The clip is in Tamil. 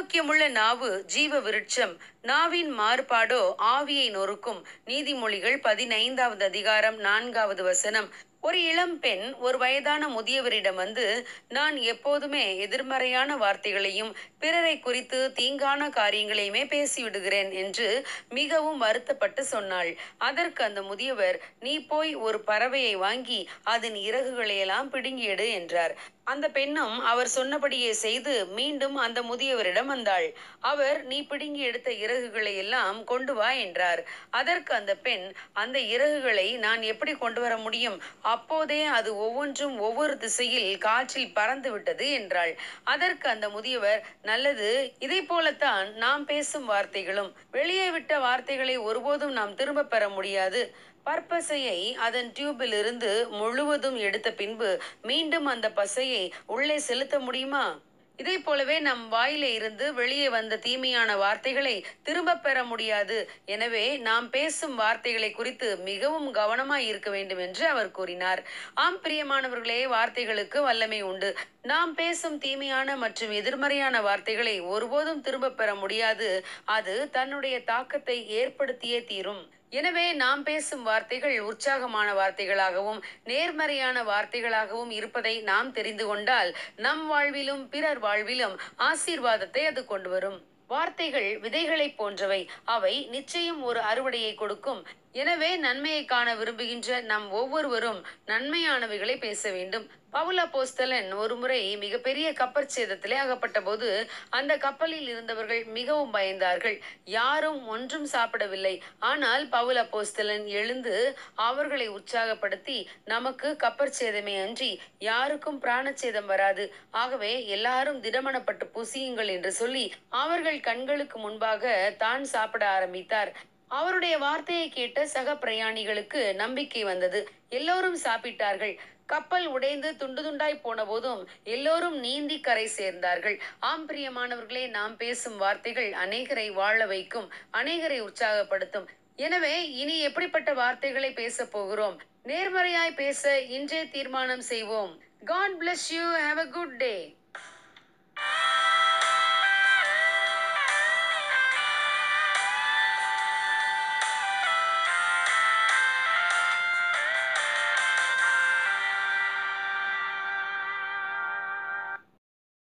ஆரோக்கியமுள்ள நாவு ஜீவ விருட்சம் நாவின் மாறுபாடோ ஆவியை நொறுக்கும் நீதிமொழிகள் பதினைந்தாவது அதிகாரம் நான்காவது வசனம் ஒரு இளம் பெண் ஒரு வயதான முதியவரிடம் வந்து நான் எப்போதுமே எதிர்மறையான வார்த்தைகளையும் பிறரை குறித்து தீங்கான காரியங்களையுமே பேசிவிடுகிறேன் என்று மிகவும் வருத்தப்பட்டு சொன்னாள் அதற்கு அந்த முதியவர் நீ போய் ஒரு பறவையை வாங்கி அதன் இறகுகளையெல்லாம் பிடுங்கி எடு என்றார் அந்த பெண்ணும் அவர் சொன்னபடியே செய்து மீண்டும் அந்த முதியவரிடம் வந்தாள் அவர் நீ பிடுங்கி எடுத்த இறகுகளை எல்லாம் கொண்டு வா என்றார் அதற்கு அந்த பெண் அந்த இறகுகளை நான் எப்படி கொண்டு வர முடியும் அப்போதே அது ஒவ்வொன்றும் ஒவ்வொரு திசையில் காற்றில் பறந்து விட்டது என்றாள் அதற்கு அந்த முதியவர் நல்லது இதை போலத்தான் நாம் பேசும் வார்த்தைகளும் வெளியே விட்ட வார்த்தைகளை ஒருபோதும் நாம் திரும்ப பெற முடியாது பற்பசையை அதன் டியூபில் இருந்து முழுவதும் எடுத்த பின்பு மீண்டும் அந்த பசையை உள்ளே செலுத்த முடியுமா இதை போலவே நம் வாயிலே இருந்து வெளியே வந்த தீமையான வார்த்தைகளை திரும்ப பெற முடியாது எனவே நாம் பேசும் வார்த்தைகளை குறித்து மிகவும் கவனமாய் இருக்க வேண்டும் என்று அவர் கூறினார் ஆம் பிரியமானவர்களே வார்த்தைகளுக்கு வல்லமை உண்டு நாம் பேசும் தீமையான மற்றும் எதிர்மறையான வார்த்தைகளை ஒருபோதும் திரும்ப பெற முடியாது அது தன்னுடைய தாக்கத்தை ஏற்படுத்தியே தீரும் எனவே நாம் பேசும் வார்த்தைகள் உற்சாகமான வார்த்தைகளாகவும் நேர்மறையான வார்த்தைகளாகவும் இருப்பதை நாம் தெரிந்து கொண்டால் நம் வாழ்விலும் பிறர் வாழ்விலும் ஆசீர்வாதத்தை அது கொண்டு வரும் வார்த்தைகள் விதைகளைப் போன்றவை அவை நிச்சயம் ஒரு அறுவடையை கொடுக்கும் எனவே நன்மையை காண விரும்புகின்ற நம் ஒவ்வொருவரும் நன்மையானவைகளை பேச வேண்டும் பவுல போஸ்தலன் ஒருமுறை மிகப்பெரிய கப்பற் சேதத்திலே அகப்பட்ட போது அந்த கப்பலில் இருந்தவர்கள் மிகவும் பயந்தார்கள் யாரும் ஒன்றும் சாப்பிடவில்லை ஆனால் பவுல போஸ்தலன் எழுந்து அவர்களை உற்சாகப்படுத்தி நமக்கு கப்பற் சேதமே அன்றி யாருக்கும் பிராணச்சேதம் வராது ஆகவே எல்லாரும் திடமனப்பட்டு புசியுங்கள் என்று சொல்லி அவர்கள் கண்களுக்கு முன்பாக தான் சாப்பிட ஆரம்பித்தார் அவருடைய வார்த்தையை கேட்ட சக பிரயாணிகளுக்கு நம்பிக்கை வந்தது எல்லோரும் சாப்பிட்டார்கள் கப்பல் உடைந்து துண்டு துண்டாய் போன போதும் எல்லோரும் நீந்தி கரை சேர்ந்தார்கள் ஆம் பிரியமானவர்களே நாம் பேசும் வார்த்தைகள் அநேகரை வாழ வைக்கும் அநேகரை உற்சாகப்படுத்தும் எனவே இனி எப்படிப்பட்ட வார்த்தைகளை பேச போகிறோம் நேர்மறையாய் பேச இன்றே தீர்மானம் செய்வோம் God bless you have a good day